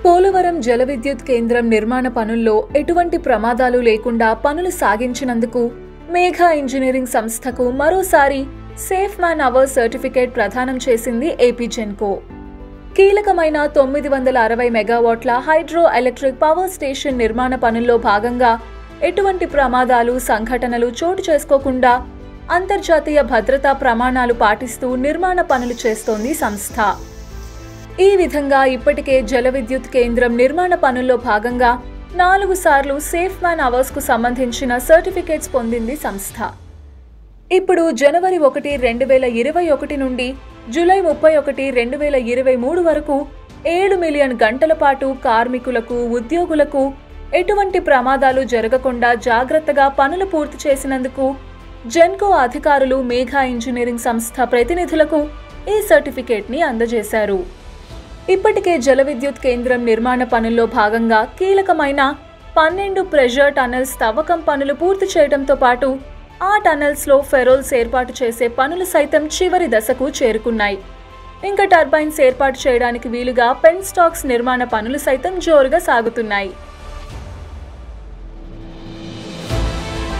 పోలవరం జల విద్యుత్ కేంద్రం నిర్మాణ పనుల్లో ఎటువంటి ప్రమాదాలు లేకుండా పనులు సాగించినందుకు మేఘా ఇంజనీరింగ్ సంస్థకు మరోసారి సేఫ్ మ్యాన్ అవర్ సర్టిఫికేట్ ప్రదానం చేసింది ఏపీ జెన్కో కీలకమైన తొమ్మిది వందల అరవై మెగావాట్ల హైడ్రో ఎలక్ట్రిక్ పవర్ స్టేషన్ నిర్మాణ పనుల్లో భాగంగా ఎటువంటి ప్రమాదాలు సంఘటనలు చోటు చేసుకోకుండా అంతర్జాతీయ భద్రతా ప్రమాణాలు పాటిస్తూ నిర్మాణ పనులు చేస్తోంది సంస్థ ఈ విధంగా ఇప్పటికే జల విద్యుత్ కేంద్రం నిర్మాణ పనుల్లో భాగంగా నాలుగు సార్లు సేఫ్ మ్యాన్ అవర్స్ కు సంబంధించిన సర్టిఫికేట్స్ పొందింది సంస్థ ఇప్పుడు జనవరి ఒకటి రెండు వేల ఇరవై ఒకటి నుండి జూలై ముప్పై ఒకటి రెండు వేల ఇరవై మూడు వరకు ఏడు మిలియన్ గంటల పాటు కార్మికులకు ఉద్యోగులకు ఎటువంటి ప్రమాదాలు జరగకుండా జాగ్రత్తగా పనులు పూర్తి చేసినందుకు జెన్కో అధికారులు మేఘా ఇంజనీరింగ్ సంస్థ ప్రతినిధులకు ఈ సర్టిఫికేట్ని అందజేశారు ఇప్పటికే జల విద్యుత్ కేంద్రం నిర్మాణ పనుల్లో భాగంగా కీలకమైన పన్నెండు ప్రెషర్ టనల్స్ తవ్వకం పనులు పూర్తి చేయడంతో పాటు ఆ టనల్స్ లో ఫెరోల్స్ ఏర్పాటు చేసే పనులు సైతం చివరి దశకు చేరుకున్నాయి ఇంకా టర్బైన్స్ ఏర్పాటు చేయడానికి వీలుగా పెన్ స్టాక్స్ నిర్మాణ పనులు సైతం జోరుగా సాగుతున్నాయి